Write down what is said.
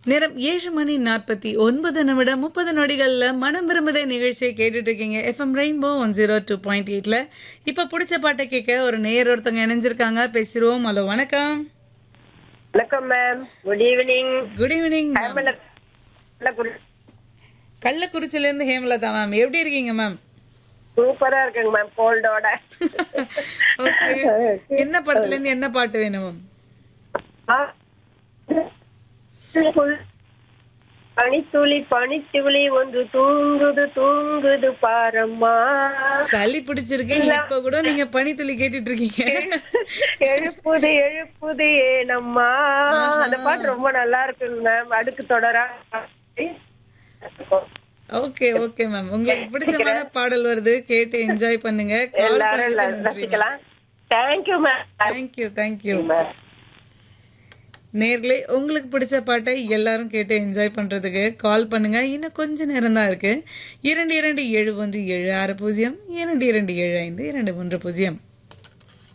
நேரம் ஏழு மணி நாற்பத்தி ஒன்பது நிமிடம் முப்பது நொடிகள்ல மனம் விரும்புதே நிகழ்ச்சியை கேட்டுட்டு இருக்கீங்க FM rainbow one zero two point எயிட்ல இப்ப பிடிச்ச பாட்டை கேட்க ஒரு நேர் ஒருத்தவங்க இணைஞ்சிருக்காங்க பேசிடுவோம் ஹலோ வணக்கம் வணக்கம் ma'am good evening good evening Kallakurichi கள்ளக்குறிச்சில இருந்து ஹேமலதா மேம் எப்படி இருக்கீங்க மேம் சூப்பரா இருக்குங்க மேம் கோல்டோட ஓகே என்ன படத்துல இருந்து என்ன பாட்டு வேணும் மேம் பனித்துளி பனித்துளி ஒன்று தூங்குது தூங்குது பாரம்மா சளி பிடிச்சிருக்கு இப்ப கூட நீங்க பனித்துளி கேட்டுட்டு இருக்கீங்க எழுப்புது எழுப்புது ஏனம்மா அந்த பாட்டு ரொம்ப நல்லா இருக்குங்க மேம் அடுக்கு தொடரா ஓகே ஓகே மேம் உங்களுக்கு பிடிச்சமான பாடல் வருது கேட்டு என்ஜாய் பண்ணுங்க கால் எல்லாரும் பண்ணதுக்கு நன்றி ரசிக்கலாம் தேங்க்யூ மேம் தேங்க்யூ தேங்க்யூ நேர்களே உங்களுக்கு பிடிச்ச பாட்டை எல்லாரும் கேட்டு என்ஜாய் பண்றதுக்கு கால் பண்ணுங்க இன்னும் கொஞ்ச நேரம் தான் இருக்கு இரண்டு இரண்டு ஏழு ஒன்று ஏழு ஆறு பூஜ்ஜியம் இரண்டு இரண்டு ஏழு ஐந்து இரண்டு மூன்று பூஜ்ஜியம்